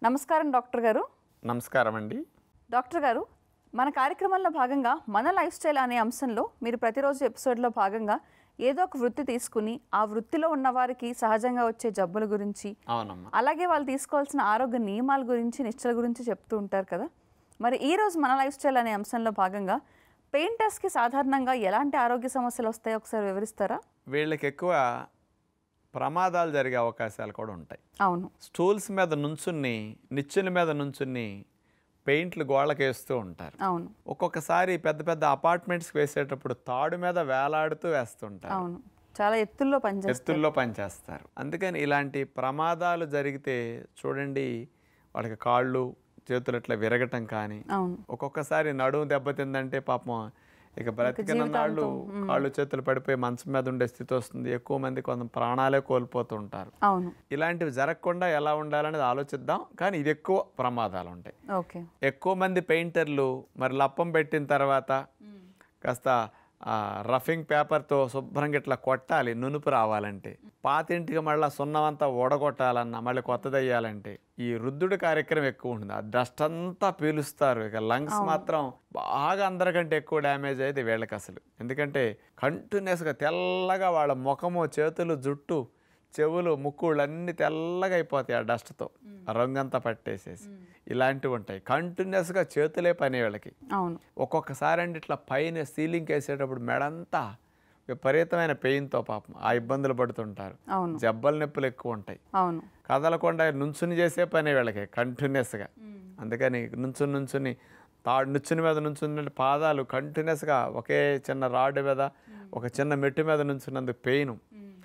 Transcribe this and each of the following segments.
నమస్కారం డాక్టర్ గారు నమస్కారం అండి డాక్టర్ గారు మన కార్యక్రమంలో భాగంగా మన లైఫ్ స్టైల్ అనే అంశంలో మీరు ప్రతిరోజు ఎపిసోడ్లో భాగంగా ఏదో ఒక వృత్తి తీసుకుని ఆ వృత్తిలో ఉన్న వారికి సహజంగా వచ్చే జబ్బుల గురించి అవునమ్మా అలాగే వాళ్ళు తీసుకోవాల్సిన ఆరోగ్య నియమాల గురించి నిశ్చల గురించి చెప్తూ ఉంటారు కదా మరి ఈ రోజు మన లైఫ్ స్టైల్ అనే అంశంలో భాగంగా పెయింటర్స్కి సాధారణంగా ఎలాంటి ఆరోగ్య సమస్యలు వస్తాయో ఒకసారి వివరిస్తారా వీళ్ళకి ఎక్కువ ప్రమాదాలు జరిగే అవకాశాలు కూడా ఉంటాయి అవును స్టూల్స్ మీద నుంచుని నిచ్చెన మీద నుంచుని పెయింట్లు గోళ్ళకి వేస్తూ ఉంటారు అవును ఒక్కొక్కసారి పెద్ద పెద్ద అపార్ట్మెంట్స్కి వేసేటప్పుడు తాడు మీద వేలాడుతూ వేస్తుంటారు అవును చాలా ఎత్తుల్లో పనిచేస్తారు ఎత్తుల్లో పనిచేస్తారు అందుకని ఇలాంటి ప్రమాదాలు జరిగితే చూడండి వాళ్ళకి కాళ్ళు చేతులు ఇట్లా విరగటం కానీ అవును ఒక్కొక్కసారి నడుము దెబ్బతిందంటే పాపం ఇక బ్రతికిన నాళ్ళు కాళ్ళు చేతులు పడిపోయి మంచం మీద ఉండే స్థితి వస్తుంది ఎక్కువ మంది కొంత ప్రాణాలే కోల్పోతూ ఉంటారు అవును ఇలాంటివి జరగకుండా ఎలా ఉండాలనేది ఆలోచిద్దాం కానీ ఇది ఎక్కువ ప్రమాదాలు ఉంటాయి ఓకే ఎక్కువ మంది పెయింటర్లు మరి లప్పం పెట్టిన తర్వాత కాస్త ఆ, రఫింగ్ పేపర్తో శుభ్రంగా ఇట్లా కొట్టాలి నునుపు రావాలంటే పాతింటికి మళ్ళీ సున్నమంతా ఓడగొట్టాలన్నా మళ్ళీ కొత్తది వేయాలంటే ఈ రుద్దుడు కార్యక్రమం ఎక్కువ ఉంటుంది ఆ డస్ట్ అంతా పీలుస్తారు ఇక లంగ్స్ మాత్రం బాగా అందరికంటే ఎక్కువ డ్యామేజ్ అయ్యేది వీళ్ళకి అసలు ఎందుకంటే కంటిన్యూస్గా తెల్లగా వాళ్ళ ముఖము చేతులు జుట్టు చెవులు ముక్కుళ్ళు అన్ని తెల్లగా అయిపోతాయి ఆ డస్ట్తో ఆ రంగంతా పట్టేసేసి ఇలాంటివి ఉంటాయి కంటిన్యూస్గా చేతులే పని వీళ్ళకి అవును ఒక్కొక్కసారి అండి ఇట్లా పైన సీలింగ్ వేసేటప్పుడు మెడంతా విపరీతమైన పెయిన్తో పాపం ఆ ఇబ్బందులు పడుతుంటారు అవును జబ్బల నొప్పులు ఎక్కువ ఉంటాయి అవును కదలకుండా నుంచుని చేసే పని వీళ్ళకి కంటిన్యూస్గా అందుకని నుంచుని నుంచుని తాడు నుంచుని మీద నుంచుని పాదాలు కంటిన్యూస్గా ఒకే చిన్న రాడ్ మీద ఒక చిన్న మెట్టు మీద నుంచున్నందుకు పెయిన్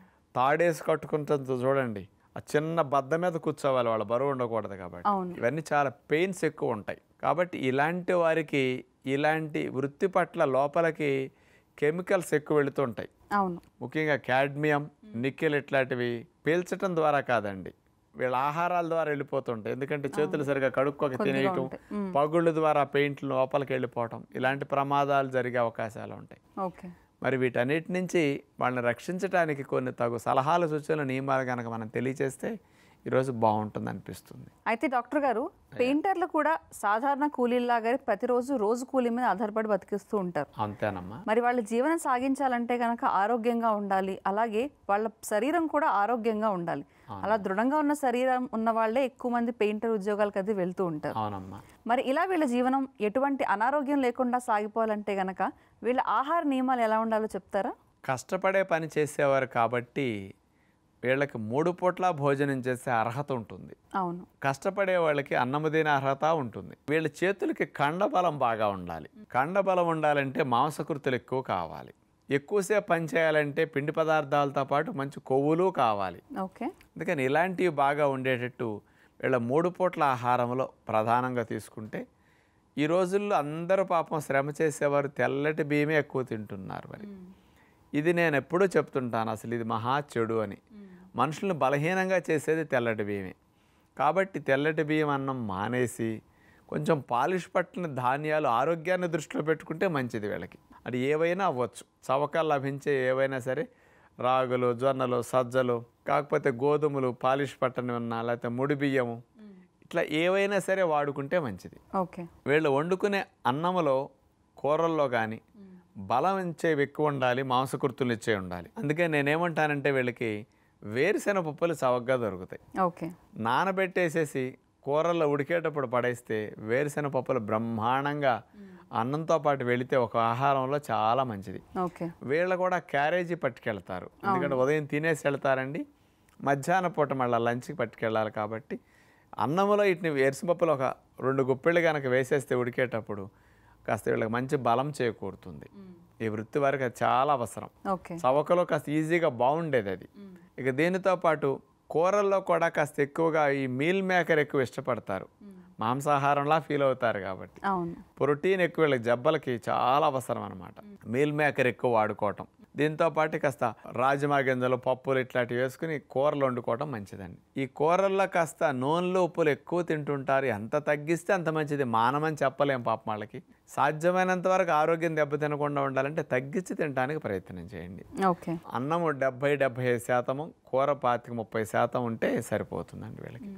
తాడేసి కట్టుకుంటుంది చూడండి ఆ చిన్న బద్ద మీద కూర్చోవాలి వాళ్ళ బరువు ఉండకూడదు కాబట్టి అవును. ఇవన్నీ చాలా పెయిన్స్ ఎక్కువ ఉంటాయి కాబట్టి ఇలాంటి వారికి ఇలాంటి వృత్తి పట్ల లోపలికి కెమికల్స్ ఎక్కువ వెళుతుంటాయి అవును ముఖ్యంగా క్యాడ్మియం నికెల్ ఇట్లాంటివి పీల్చటం ద్వారా కాదండి వీళ్ళ ఆహారాల ద్వారా వెళ్ళిపోతుంటాయి ఎందుకంటే చేతులు సరిగా కడుక్కోక తినేయటం ఉంటాయి. పగుళ్ళ ద్వారా పెయింట్లు లోపలికి వెళ్ళిపోవటం ఇలాంటి ప్రమాదాలు జరిగే అవకాశాలు ఉంటాయి ఓకే మరి వీటన్నిటి నుంచి వాళ్ళని రక్షించడానికి కొన్ని తగు సలహాలు సూచనలు నియమాలు కనుక మనం తెలియచేస్తే ఈరోజు బాగుంటుంది అనిపిస్తుంది అయితే డాక్టర్ గారు పెయింటర్లు కూడా సాధారణ కూలీలాగా ప్రతిరోజు రోజు కూలీ మీద ఆధారపడి బతికిస్తూ ఉంటారు అంతేనమ్మా మరి వాళ్ళ జీవనం సాగించాలంటే కనుక ఆరోగ్యంగా ఉండాలి అలాగే వాళ్ళ శరీరం కూడా ఆరోగ్యంగా ఉండాలి అలా దృఢంగా ఉన్న శరీరం ఉన్న వాళ్ళే ఎక్కువ మంది పెయింటర్ ఉద్యోగాలకు అది వెళ్తూ ఉంటారు అవునమ్మా మరి ఇలా వీళ్ళ జీవనం ఎటువంటి అనారోగ్యం లేకుండా సాగిపోవాలంటే గనక వీళ్ళ ఆహార నియమాలు ఎలా ఉండాలో చెప్తారా కష్టపడే పని చేసేవారు కాబట్టి వీళ్ళకి మూడు పూట్ల భోజనం చేసే అర్హత ఉంటుంది అవును కష్టపడే వాళ్ళకి అన్నము తినే అర్హత ఉంటుంది వీళ్ళ చేతులకి కండబలం బాగా ఉండాలి కండబలం ఉండాలంటే మాంసకృతులు ఎక్కువ కావాలి ఎక్కువసేపు పని చేయాలంటే పిండి పదార్థాలతో పాటు మంచి కొవ్వులు కావాలి ఓకే అందుకని ఇలాంటివి బాగా ఉండేటట్టు వీళ్ళ మూడు పూట్ల ఆహారంలో ప్రధానంగా తీసుకుంటే ఈ రోజుల్లో అందరూ పాపం శ్రమ చేసేవారు తెల్లటి బియ్యమే ఎక్కువ తింటున్నారు మరి ఇది నేను ఎప్పుడూ చెప్తుంటాను అసలు ఇది మహా చెడు అని మనుషులను బలహీనంగా చేసేది తెల్లటి బియ్యమే కాబట్టి తెల్లటి బియ్యం అన్నం మానేసి కొంచెం పాలిష్ పట్టిన ధాన్యాలు ఆరోగ్యాన్ని దృష్టిలో పెట్టుకుంటే మంచిది వీళ్ళకి అది ఏవైనా అవ్వచ్చు చవకాలు లభించే ఏవైనా సరే రాగులు జొన్నలు సజ్జలు కాకపోతే గోధుమలు పాలిష్ పట్టని ఉన్న లేకపోతే ముడి బియ్యము ఇట్లా ఏవైనా సరే వాడుకుంటే మంచిది ఓకే వీళ్ళు వండుకునే అన్నములో కూరల్లో కానీ బలం ఇచ్చేవి ఎక్కువ ఉండాలి మాంసకృతులు ఇచ్చే ఉండాలి అందుకే నేనేమంటానంటే వీళ్ళకి వేరుశెనగ పప్పులు చవకగా దొరుకుతాయి ఓకే నానబెట్టేసేసి కూరల్లో ఉడికేటప్పుడు పడేస్తే వేరుశెనగ పప్పులు బ్రహ్మాండంగా అన్నంతో పాటు వెళితే ఒక ఆహారంలో చాలా మంచిది ఓకే వీళ్ళు కూడా క్యారేజీ పట్టుకెళ్తారు ఎందుకంటే ఉదయం తినేసి వెళ్తారండి మధ్యాహ్నం పూట మళ్ళీ లంచ్కి పట్టుకెళ్ళాలి కాబట్టి అన్నంలో వీటిని వేరుశనగపప్పులు ఒక రెండు గుప్పిళ్ళు కనుక వేసేస్తే ఉడికేటప్పుడు కాస్త వీళ్ళకి మంచి బలం చేకూరుతుంది ఈ వృత్తి వారికి అది చాలా అవసరం ఓకే చవకలో కాస్త ఈజీగా బాగుండేది అది ఇక దీనితో పాటు కూరల్లో కూడా కాస్త ఎక్కువగా ఈ మీల్ మేకర్ ఎక్కువ ఇష్టపడతారు మాంసాహారంలా ఫీల్ అవుతారు కాబట్టి అవును ప్రోటీన్ ఎక్కువ వీళ్ళకి జబ్బలకి చాలా అవసరం అనమాట మీల్ మేకర్ ఎక్కువ వాడుకోవటం దీంతో పాటు కాస్త రాజమా గింజలు పప్పులు ఇట్లాంటివి వేసుకుని కూరలు వండుకోవటం మంచిదండి ఈ కూరల్లో కాస్త నూనెలు ఉప్పులు ఎక్కువ తింటుంటారు ఎంత తగ్గిస్తే అంత మంచిది మానమని చెప్పలేం పాప వాళ్ళకి సాధ్యమైనంత వరకు ఆరోగ్యం దెబ్బతినకుండా ఉండాలంటే తగ్గించి తినడానికి ప్రయత్నం చేయండి ఓకే అన్నము డెబ్బై డెబ్బై ఐదు శాతము కూర పాతిక ముప్పై శాతం ఉంటే సరిపోతుందండి వీళ్ళకి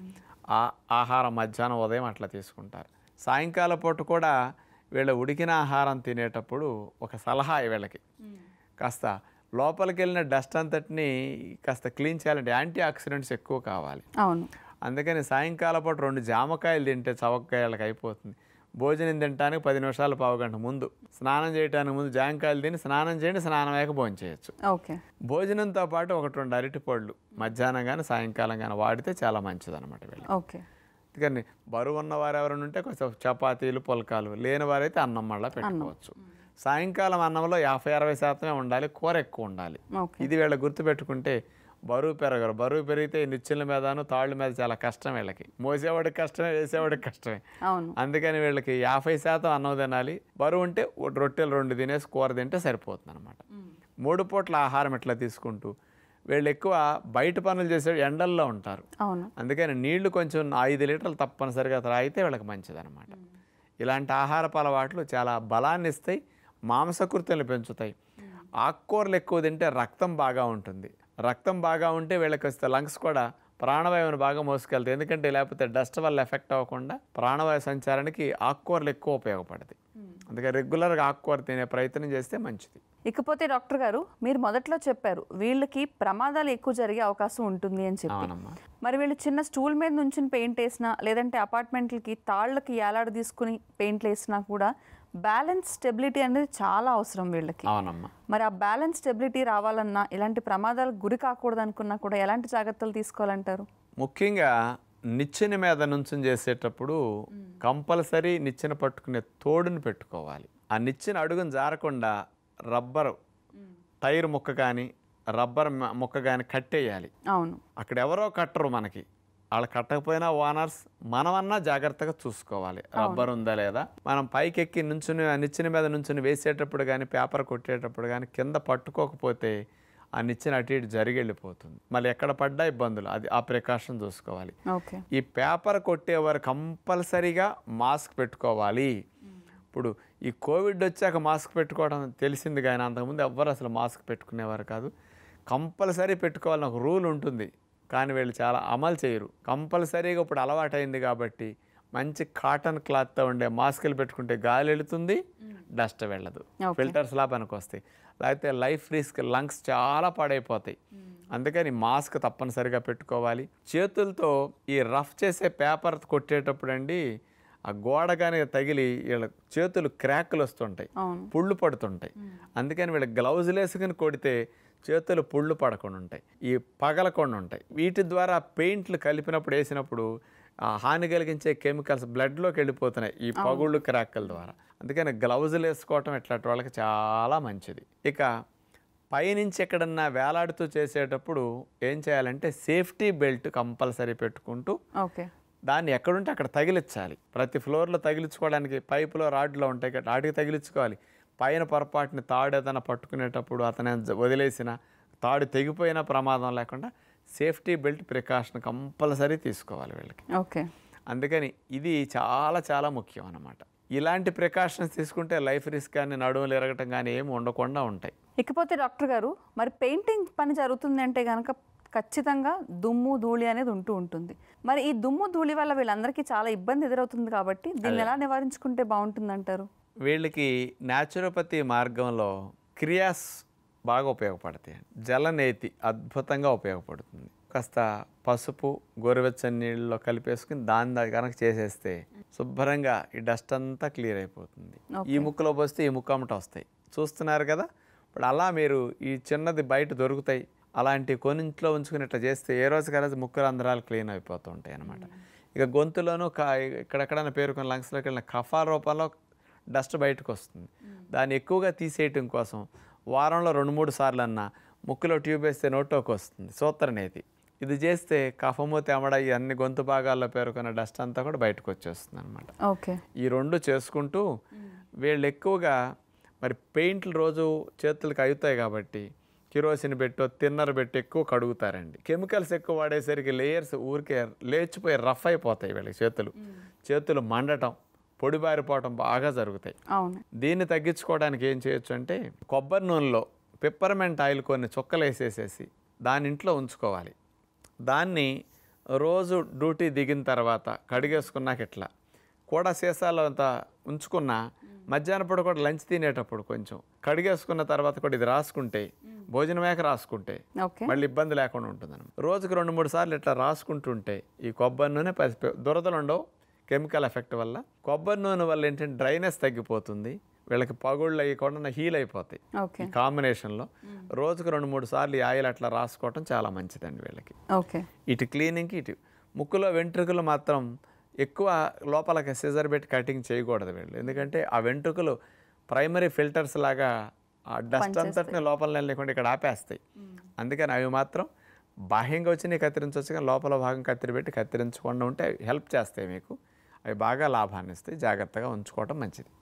ఆ ఆహారం మధ్యాహ్నం ఉదయం అట్లా తీసుకుంటారు సాయంకాల పూట కూడా వీళ్ళ ఉడికిన ఆహారం తినేటప్పుడు ఒక సలహా వీళ్ళకి కాస్త లోపలికి వెళ్ళిన డస్ట్ అంతటిని కాస్త క్లీన్ చేయాలంటే యాంటీ ఆక్సిడెంట్స్ ఎక్కువ కావాలి అవును అందుకని సాయంకాల పూట రెండు జామకాయలు తింటే చవకాయలకు అయిపోతుంది భోజనం తినడానికి పది నిమిషాలు పావు గంట ముందు స్నానం చేయడానికి ముందు జామకాయలు తిని స్నానం చేయండి స్నానం అయ్యాక భోజనం చేయొచ్చు ఓకే భోజనంతో పాటు ఒకటి రెండు అరటి పళ్ళు మధ్యాహ్నం కానీ సాయంకాలం కానీ వాడితే చాలా మంచిది అనమాట వీళ్ళు ఓకే అందుకని బరువు ఉన్నవారు ఎవరైనా ఉంటే కొంచెం చపాతీలు పుల్కాలు లేని వారైతే అన్నం మళ్ళీ పెట్టుకోవచ్చు సాయంకాలం అన్నంలో యాభై అరవై శాతమే ఉండాలి కూర ఎక్కువ ఉండాలి ఓకే ఇది వీళ్ళ గుర్తుపెట్టుకుంటే బరువు పెరగరు బరువు పెరిగితే ఈ నిచ్చెల మీదను తాళ్ళ మీద చాలా కష్టం వీళ్ళకి మోసేవాడికి కష్టమే వేసేవాడికి కష్టమే అవును అందుకని వీళ్ళకి యాభై శాతం అన్నం తినాలి బరువు ఉంటే ఓ రొట్టెలు రెండు తినేసి కూర తింటే సరిపోతుంది అనమాట మూడు పూట్ల ఆహారం ఇట్లా తీసుకుంటూ వీళ్ళు ఎక్కువ బయట పనులు చేసే ఎండల్లో ఉంటారు అవును అందుకని నీళ్లు కొంచెం ఐదు లీటర్లు తప్పనిసరిగా త్రాగితే వీళ్ళకి మంచిదన్నమాట ఇలాంటి ఆహారపు అలవాట్లు చాలా బలాన్ని ఇస్తాయి మాంసకృతులను పెంచుతాయి ఆకుకూరలు ఎక్కువ తింటే రక్తం బాగా ఉంటుంది రక్తం బాగా ఉంటే వీళ్ళకి వస్తే లంగ్స్ కూడా ప్రాణవాయువుని బాగా మోసుకెళ్తాయి ఎందుకంటే లేకపోతే డస్ట్ వల్ల ఎఫెక్ట్ అవ్వకుండా ప్రాణవాయు సంచారానికి ఆకుకూరలు ఎక్కువ ఉపయోగపడతాయి అందుకే రెగ్యులర్గా ఆకుకూర తినే ప్రయత్నం చేస్తే మంచిది ఇకపోతే డాక్టర్ గారు మీరు మొదట్లో చెప్పారు వీళ్ళకి ప్రమాదాలు ఎక్కువ జరిగే అవకాశం ఉంటుంది అని చెప్పి అవునమ్మా మరి వీళ్ళు చిన్న స్టూల్ మీద నుంచి పెయింట్ వేసినా లేదంటే అపార్ట్మెంట్లకి తాళ్ళకి ఏలాడ తీసుకుని పెయింట్లు వేసినా కూడా బ్యాలెన్స్ స్టెబిలిటీ అనేది చాలా అవసరం వీళ్ళకి అవునమ్మా మరి ఆ బ్యాలెన్స్ స్టెబిలిటీ రావాలన్నా ఇలాంటి ప్రమాదాలకు గురి కాకూడదు అనుకున్నా కూడా ఎలాంటి జాగ్రత్తలు తీసుకోవాలంటారు ముఖ్యంగా నిచ్చెన మీద నుంచుని చేసేటప్పుడు కంపల్సరీ నిచ్చెన పట్టుకునే తోడుని పెట్టుకోవాలి ఆ నిచ్చెన అడుగును జారకుండా రబ్బర్ టైర్ ముక్క కానీ రబ్బర్ మ- ముక్క కానీ కట్టేయాలి అవును అక్కడ ఎవరో కట్టరు మనకి వాళ్ళు కట్టకపోయినా ఓనర్స్ మనమన్నా జాగ్రత్తగా చూసుకోవాలి రబ్బర్ ఉందా లేదా మనం పైకి ఎక్కి నుంచుని ఆ నిచ్చెన మీద నుంచుని వేసేటప్పుడు కానీ పేపర్ కొట్టేటప్పుడు కానీ కింద పట్టుకోకపోతే ఆ నిచ్చెన అటు ఇటు జరిగి వెళ్ళిపోతుంది మళ్ళీ ఎక్కడ పడ్డా ఇబ్బందులు అది ఆ ప్రికాషన్ చూసుకోవాలి ఓకే ఈ పేపర్ కొట్టేవారు కంపల్సరీగా మాస్క్ పెట్టుకోవాలి ఇప్పుడు ఈ కోవిడ్ వచ్చాక మాస్క్ పెట్టుకోవడం తెలిసింది కానీ అంతకుముందు ఎవ్వరు అసలు మాస్క్ పెట్టుకునేవారు కాదు కంపల్సరీ పెట్టుకోవాలని ఒక రూల్ ఉంటుంది కానీ వీళ్ళు చాలా అమలు చేయరు కంపల్సరీగా ఇప్పుడు అలవాటైంది కాబట్టి మంచి కాటన్ క్లాత్తో ఉండే మాస్కులు పెట్టుకుంటే గాలి వెళుతుంది డస్ట్ వెళ్ళదు Okay. ఫిల్టర్స్ లా పనికి వస్తాయి లేకపోతే లైఫ్ రిస్క్ లంగ్స్ చాలా పాడైపోతాయి అందుకని మాస్క్ తప్పనిసరిగా పెట్టుకోవాలి చేతులతో ఈ రఫ్ చేసే పేపర్ కొట్టేటప్పుడు అండి ఆ గోడ కానీ తగిలి వీళ్ళ చేతులు క్రాక్లు వస్తుంటాయి అవును పుళ్ళు పడుతుంటాయి అందుకని వీళ్ళ గ్లౌజులు వేసుకుని కొడితే చేతులు పుళ్ళు పడకుండా ఉంటాయి ఈ పగలకుండా ఉంటాయి వీటి ద్వారా పెయింట్లు కలిపినప్పుడు వేసినప్పుడు ఆ హాని కలిగించే కెమికల్స్ బ్లడ్లోకి వెళ్ళిపోతున్నాయి ఈ పగుళ్ళు క్రాక్కల ద్వారా అందుకని గ్లౌజులు వేసుకోవటం ఇట్లాంటి వాళ్ళకి చాలా మంచిది ఇక పైనుంచి ఎక్కడన్నా వేలాడుతూ చేసేటప్పుడు ఏం చేయాలంటే సేఫ్టీ బెల్ట్ కంపల్సరీ పెట్టుకుంటూ ఓకే దాన్ని ఎక్కడుంటే అక్కడ తగిలించాలి ప్రతి ఫ్లోర్లో తగిలించుకోవడానికి పైపులో రాడ్లో ఉంటాయి కదా వాటికి తగిలించుకోవాలి పైన పొరపాటుని తాడు ఏదైనా పట్టుకునేటప్పుడు అతను జ- వదిలేసిన తాడు తెగిపోయిన ప్రమాదం లేకుండా సేఫ్టీ బెల్ట్ ప్రికాషన్ కంపల్సరీ తీసుకోవాలి వీళ్ళకి ఓకే అందుకని ఇది చాలా చాలా ముఖ్యం అన్నమాట ఇలాంటి ప్రికాషన్స్ తీసుకుంటే లైఫ్ రిస్క్ కానీ నడుములు ఎరగటం కానీ ఏమి ఉండకుండా ఉంటాయి ఇకపోతే డాక్టర్ గారు మరి పెయింటింగ్ పని జరుగుతుంది అంటే కనుక ఖచ్చితంగా దుమ్ము ధూళి అనేది ఉంటూ ఉంటుంది మరి ఈ దుమ్ము ధూళి వల్ల వీళ్ళందరికీ చాలా ఇబ్బంది ఎదురవుతుంది కాబట్టి దీన్ని ఎలా నివారించుకుంటే బాగుంటుంది అంటారు వీళ్ళకి న్యాచురోపతి మార్గంలో క్రియాస్ బాగా ఉపయోగపడతాయి జలనేతి అద్భుతంగా ఉపయోగపడుతుంది కాస్త పసుపు గోరువెచ్చని నీళ్ళలో కలిపేసుకుని దాని దా- కనుక చేసేస్తే శుభ్రంగా ఈ డస్ట్ అంతా క్లియర్ అయిపోతుంది ఈ ముక్కులో పోస్తే ఈ ముక్కు అమ్మట వస్తాయి చూస్తున్నారు కదా ఇప్పుడు అలా మీరు ఈ చిన్నది బయట దొరుకుతాయి అలాంటి కొన్నింట్లో ఉంచుకుని ఇట్లా చేస్తే ఏ రోజు రోజు ముక్కు రంధ్రాలు క్లీన్ అయిపోతూ ఉంటాయి అన్నమాట ఇక గొంతులోనూ కా ఇక్కడెక్కడైనా పేరుకొని లంగ్స్లోకి వెళ్ళిన కఫా రూపంలో డస్ట్ బయటకు వస్తుంది దాన్ని ఎక్కువగా తీసేయటం కోసం వారంలో రెండు మూడు సార్లు అన్నా ముక్కులో ట్యూబ్ వేస్తే నోట్లోకి వస్తుంది సూత్రనేతి ఇది చేస్తే కఫము తెమడ ఈ అన్ని గొంతు భాగాల్లో పేరుకున్న డస్ట్ అంతా కూడా బయటకు వచ్చేస్తుంది అనమాట ఓకే ఈ రెండు చేసుకుంటూ వీళ్ళు ఎక్కువగా మరి పెయింట్లు రోజు చేతులకు అవుతాయి కాబట్టి కిరోసిన్ పెట్టో తిన్నర్ పెట్టి ఎక్కువ కడుగుతారండి కెమికల్స్ ఎక్కువ వాడేసరికి లేయర్స్ ఊరికే లేచిపోయి రఫ్ అయిపోతాయి వీళ్ళకి చేతులు చేతులు మండటం పొడిబారిపోవటం బాగా జరుగుతాయి అవును దీన్ని తగ్గించుకోవడానికి ఏం చేయొచ్చు అంటే కొబ్బరి నూనెలో పెప్పర్మెంట్ ఆయిల్ కొన్ని చుక్కలు వేసేసేసి దాని ఇంట్లో ఉంచుకోవాలి దాన్ని రోజు డ్యూటీ దిగిన తర్వాత కడిగేసుకున్నాక ఇట్లా కూడా సీసాలో అంత ఉంచుకున్న మధ్యాహ్నం పూట కూడా లంచ్ తినేటప్పుడు కొంచెం కడిగేసుకున్న తర్వాత కూడా ఇది రాసుకుంటే భోజనమేక రాసుకుంటే ఓకే మళ్ళీ ఇబ్బంది లేకుండా ఉంటుంది రోజుకి రెండు మూడు సార్లు ఇట్లా రాసుకుంటుంటే ఈ కొబ్బరి నూనె పసి దురదలు ఉండవు కెమికల్ ఎఫెక్ట్ వల్ల కొబ్బరి నూనె వల్ల ఏంటంటే డ్రైనెస్ తగ్గిపోతుంది వీళ్ళకి పగుళ్ళు అయ్యకుండా హీల్ అయిపోతాయి ఓకే ఈ కాంబినేషన్లో రోజుకు రెండు మూడు సార్లు ఈ ఆయిల్ అట్లా రాసుకోవటం చాలా మంచిదండి వీళ్ళకి ఓకే ఇటు క్లీనింగ్కి ఇటు ముక్కులో వెంట్రుకలు మాత్రం ఎక్కువ లోపలకి సిజర్ పెట్టి కటింగ్ చేయకూడదు వీళ్ళు ఎందుకంటే ఆ వెంట్రుకలు ప్రైమరీ ఫిల్టర్స్ లాగా ఆ డస్ట్ అంతటిని లోపల లేకుండా ఇక్కడ ఆపేస్తాయి అందుకని అవి మాత్రం బాహ్యంగా వచ్చి కత్తిరించవచ్చు కానీ లోపల భాగం కత్తిరి పెట్టి కత్తిరించకుండా ఉంటే అవి హెల్ప్ చేస్తాయి మీకు అవి బాగా లాభాన్ని ఇస్తాయి జాగ్రత్తగా ఉంచుకోవటం మంచిది